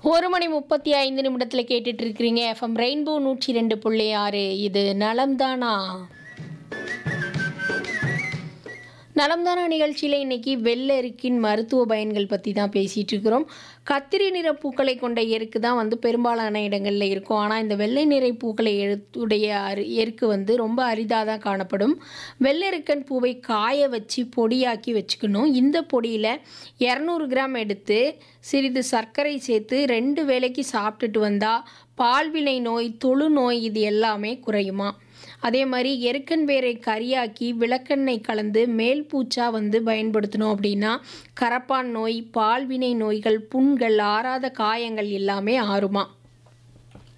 ஒரு மணி முப்பத்தி ஐந்து நிமிடத்தில் கேட்டுட்டு இருக்கிறீங்க எஃப்எம் ரெயின்போ நூற்றி ரெண்டு புள்ளி ஆறு இது நலம்தானா நலம்தானா நிகழ்ச்சியில் இன்னைக்கு வெள்ளெருக்கின் மருத்துவ பயன்கள் பற்றி தான் பேசிகிட்டு இருக்கிறோம் கத்திரி நிற பூக்களை கொண்ட எருக்கு தான் வந்து பெரும்பாலான இடங்களில் இருக்கும் ஆனால் இந்த வெள்ளை நிறை பூக்களை எழுத்துடைய அரு எருக்கு வந்து ரொம்ப அரிதாக தான் காணப்படும் வெள்ளெருக்கன் பூவை காய வச்சு பொடியாக்கி வச்சுக்கணும் இந்த பொடியில் இரநூறு கிராம் எடுத்து சிறிது சர்க்கரை சேர்த்து ரெண்டு வேளைக்கு சாப்பிட்டுட்டு வந்தால் பால்வினை நோய் தொழு நோய் இது எல்லாமே குறையுமா அதே மாதிரி எருக்கன் வேரை கரியாக்கி விளக்கெண்ணெய் கலந்து மேல் பூச்சா வந்து பயன்படுத்தணும் அப்படின்னா கரப்பான் நோய் பால்வினை நோய்கள் புண்கள் ஆறாத காயங்கள் எல்லாமே ஆறுமா